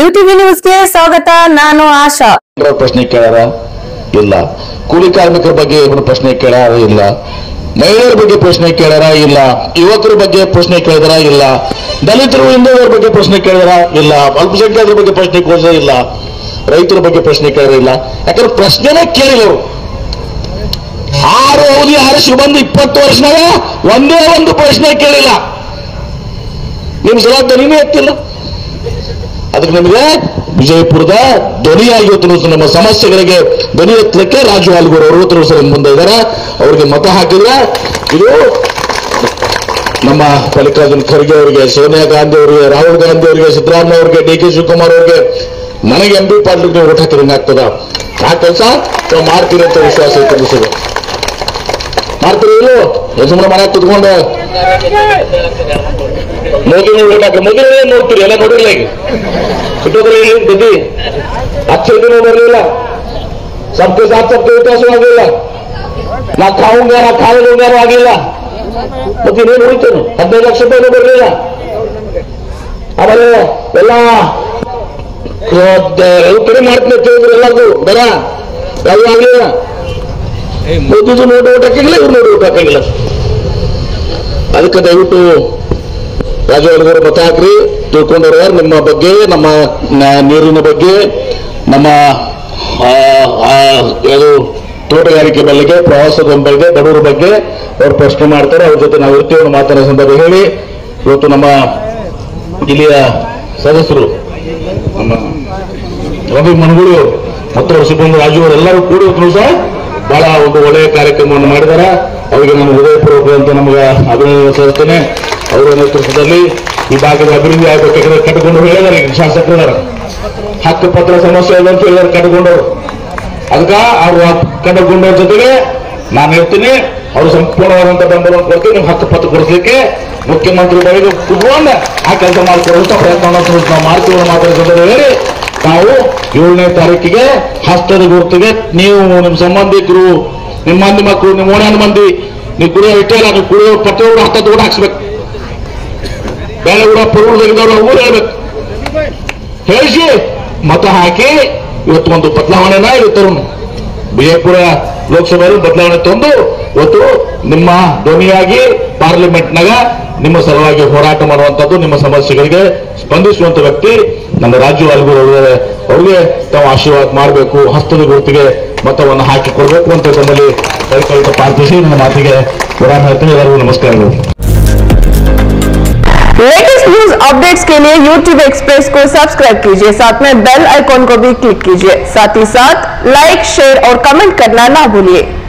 UTV ನ್ಯೂಸ್ಗೆ ಸ್ವಾಗತ ನಾನು ಆಶಾ ಅವ್ರ ಪ್ರಶ್ನೆ ಕೇಳ್ಯಾರ ಇಲ್ಲ ಕೂಲಿ ಕಾರ್ಮಿಕರ ಬಗ್ಗೆ ಇವರು ಪ್ರಶ್ನೆ ಕೇಳ್ಯಾರ ಇಲ್ಲ ಮಹಿಳೆಯರ ಬಗ್ಗೆ ಪ್ರಶ್ನೆ ಕೇಳ್ಯಾರ ಇಲ್ಲ ಯುವಕರ ಬಗ್ಗೆ ಪ್ರಶ್ನೆ ಕೇಳಿದಾರ ಇಲ್ಲ ದಲಿತರು ಹಿಂದುಳಿದವರ ಬಗ್ಗೆ ಪ್ರಶ್ನೆ ಕೇಳಿದಾರ ಇಲ್ಲ ಅಲ್ಪಸಂಖ್ಯಾತರ ಬಗ್ಗೆ ಪ್ರಶ್ನೆ ಕೇಳಿದ್ರೆ ಇಲ್ಲ ರೈತರ ಬಗ್ಗೆ ಪ್ರಶ್ನೆ ಕೇಳಿದ್ರೆ ಇಲ್ಲ ಯಾಕಂದ್ರೆ ಪ್ರಶ್ನೆನೇ ಕೇಳಿಲ್ಲ ಅವರು ಆರು ಅವಧಿ ಆರಿಸಿ ಬಂದು ಇಪ್ಪತ್ತು ವರ್ಷನಾಗ ಒಂದೇ ಒಂದು ಪ್ರಶ್ನೆ ಕೇಳಿಲ್ಲ ನಿಮ್ ಸಲ ದನಿನೇ ಎತ್ತಿಲ್ಲ ಅದಕ್ಕೆ ನಮಗೆ ವಿಜಯಪುರದ ಧ್ವನಿಯಾಗಿ ಇವತ್ತು ನಾವು ನಮ್ಮ ಸಮಸ್ಯೆಗಳಿಗೆ ಧ್ವನಿ ಎತ್ತಲಿಕ್ಕೆ ರಾಜು ಆಲ್ಗೂರ್ ಅವರು ಇವತ್ತು ಸರ್ ಮುಂದೆ ಇದ್ದಾರೆ ಅವರಿಗೆ ಮತ ಹಾಕಿದ್ರೆ ಇದು ನಮ್ಮ ಮಲ್ಲಿಕಾರ್ಜುನ್ ಖರ್ಗೆ ಅವರಿಗೆ ಸೋನಿಯಾ ಗಾಂಧಿ ಅವರಿಗೆ ರಾಹುಲ್ ಗಾಂಧಿ ಅವರಿಗೆ ಸಿದ್ದರಾಮಯ್ಯ ಅವರಿಗೆ ಡಿ ಕೆ ಶಿವಕುಮಾರ್ ಅವರಿಗೆ ನನಗೆ ಎಂ ಪಿ ಪಾಟೀಲ್ ನೀವು ಓಟ್ ಹಾಕಿದಂಗೆ ಆಗ್ತದ ಆ ಕೆಲಸ ನಾವು ಮಾಡ್ತೀರಿ ಅಂತ ವಿಶ್ವಾಸ ಐತೆ ಅನಿಸಿದೆ ಮಾಡ್ತೀರಿ ಇಲ್ಲೋ ಸುಮ್ಮನೆ ಮನೆ ಕುತ್ಕೊಂಡು ಮೋದಿ ಓಟ್ ಹಾಕಿ ಮೋದಿ ನೋಡ್ತೀರಿ ಎಲ್ಲ ನೋಡಿಲ್ಲ ಈಗ ಬಿಟ್ಟೋದ್ರೆ ಏನು ಗತಿ ಹತ್ತು ದಿನ ಬರಲಿಲ್ಲ ಸಬ್ಕೆ ಸಾಥ್ ಸಬ್ಕೆ ವಿಕಾಸ ಆಗಲಿಲ್ಲ ನಾ ಕಾವುಂಗ ನಾ ಕಾಲುಗಾರ ಆಗಿಲ್ಲ ಮತ್ತೆ ಇನ್ನೇನು ಉಳಿತೇನು ಹದಿನೈದು ಲಕ್ಷ ರೂಪಾಯಿ ಬರಲಿಲ್ಲ ಆಮೇಲೆ ಎಲ್ಲ ಇದು ಕಡಿಮೆ ಮಾಡ್ತೀನಿ ಅಂತ ಹೇಳಿದ್ರು ಎಲ್ಲರಿಗೂ ಬರ ಯಾವುದು ಆಗಲಿಲ್ಲ ಮೋದಿದು ನೋಟು ಓಟ್ ಹಾಕಿಲ್ಲ ಇವ್ರು ನೋಟು ಓಟ್ ಹಾಕಂಗಿಲ್ಲ ಅದಕ್ಕೆ ದಯವಿಟ್ಟು ರಾಜವರ್ಗರು ಮತ ಹಾಕ್ರಿ ತಿಳ್ಕೊಂಡವ್ರ ನಿಮ್ಮ ಬಗ್ಗೆ ನಮ್ಮ ನ- ನೀರಿನ ಬಗ್ಗೆ ನಮ್ಮ ಆ, ಆ, ಏನು ತೋಟಗಾರಿಕೆ ಬಗ್ಗೆ ಪ್ರವಾಸದ ಬಗ್ಗೆ ಬಡವರ ಬಗ್ಗೆ ಅವ್ರು ಪ್ರಶ್ನೆ ಮಾಡ್ತಾರೆ ಅವ್ರ ಜೊತೆ ನಾವು ಇರ್ತೀವಿ ಅನ್ನೋ ಮಾತನ್ನ ಸಂದರ್ಭ ಹೇಳಿ ಇವತ್ತು ನಮ್ಮ ಇಲ್ಲಿಯ ಸದಸ್ಯರು ನಮ್ಮ ರವಿ ಮನಗುಳಿ ಮತ್ತು ಅವ್ರ ಸಿಬ್ಬಂದಿ ರಾಜು ಅವರು ಎಲ್ಲರೂ ಕೂಡಿ ಇವತ್ತು ಸಹ ಬಹಳ ಒಂದು ಒಳ್ಳೆಯ ಕಾರ್ಯಕ್ರಮವನ್ನು ಮಾಡಿದ್ದಾರೆ ಅವರಿಗೆ ನಾನು ಹೃದಯಪೂರ್ವಕ ಅಂತ ನಮಗೆ ಅಭಿನಂದನೆ ಸಲ್ಲಿಸ್ತೇನೆ ಅವರ ನೇತೃತ್ವದಲ್ಲಿ ಈ ಭಾಗದ ಅಭಿವೃದ್ಧಿ ಆಗಬೇಕಾದ್ರೆ ಕಟ್ಟಿಕೊಂಡು ಹೇಳಿದಾರೆ ಈಗ ಶಾಸಕರಿದ್ದಾರೆ ಹಕ್ಕು ಪತ್ರ ಸಮಸ್ಯೆ ಇದೆ ಅಂತ ಹೇಳಿದಾರೆ ಕಟ್ಟಿಕೊಂಡವರು ಅದಕ್ಕ ಅವ್ರು ಕಟ್ಟಿಕೊಂಡವ್ರ ಜೊತೆಗೆ ನಾನು ಹೇಳ್ತೀನಿ ಅವರು ಸಂಪೂರ್ಣವಾದಂತ ಬೆಂಬಲವನ್ನು ಕೊಡ್ತೀನಿ ನಿಮ್ಗೆ ಹಕ್ಕು ಪತ್ರ ಕೊಡಿಸ್ಲಿಕ್ಕೆ ಮುಖ್ಯಮಂತ್ರಿ ಬಳಿಗೆ ಕುತ್ಕೊಂಡು ಆ ಕೆಲಸ ಮಾಡಿಕೊಡುವಂತ ಪ್ರಯತ್ನವನ್ನು ನಾವು ಮಾಡ್ತೀವಿ ಅನ್ನೋ ಮಾತ್ರ ಜೊತೆ ಹೇಳಿ ನಾವು ಏಳನೇ ತಾರೀಕಿಗೆ ಹಸ್ತದ ಗುರುತಿಗೆ ನೀವು ನಿಮ್ಮ ಸಂಬಂಧಿಕರು ನಿಮ್ಮ ಮಂದಿ ಮಕ್ಕಳು ನಿಮ್ಮ ಓಣ್ಯಾನ ಮಂದಿ ನೀವು ಕುಡಿಯೋ ಇಟ್ಟಿಲ್ಲ ನೀವು ಕುಡಿಯೋ ಪತ್ತೆ ಕೂಡ ಹತ್ತ ಕೂಡ ಹಾಕ್ಸ್ಬೇಕು ಬೇರೆ ಕೂಡ ಪೂರ್ವ ತೆಗೆದವರು ಅವ್ರು ಹೇಳ್ಬೇಕು ಹೇಳಿಸಿ ಮತ ಹಾಕಿ ಇವತ್ತು ಒಂದು ಬದಲಾವಣೆನ ಇವತ್ತು ವಿಜಯಪುರ ಲೋಕಸಭೆಯಲ್ಲಿ ಬದಲಾವಣೆ ತಂದು ಇವತ್ತು ನಿಮ್ಮ ಧ್ವನಿಯಾಗಿ ಪಾರ್ಲಿಮೆಂಟ್ನಾಗ ನಿಮ್ಮ ಸಲುವಾಗಿ ಹೋರಾಟ ಮಾಡುವಂತದ್ದು ನಿಮ್ಮ ಸಮಸ್ಯೆಗಳಿಗೆ ಸ್ಪಂದಿಸುವಂತ ವ್ಯಕ್ತಿ ನಮ್ಮ ರಾಜು ಅಲ್ಗೂರ್ ಅವರೇ ಅವ್ರಿಗೆ ತಾವು ಆಶೀರ್ವಾದ ಮಾಡಬೇಕು ಹಸ್ತದ ಗುರುತಿಗೆ ಮತವನ್ನು ಹಾಕಿ ಕೊಡಬೇಕು ಅಂತ ತಮ್ಮಲ್ಲಿ ಕೈಕೊಳ್ತಾ ಪ್ರಾರ್ಥಿಸಿ ನನ್ನ ಮಾತಿಗೆ ವಿರಾಮ ಹೇಳ್ತೀನಿ ಎಲ್ಲರಿಗೂ ನಮಸ್ಕಾರಗಳು लेटेस्ट न्यूज अपडेट्स के लिए YouTube एक्सप्रेस को सब्सक्राइब कीजिए साथ में बेल आइकॉन को भी क्लिक कीजिए साथ ही साथ लाइक शेयर और कमेंट करना ना भूलिए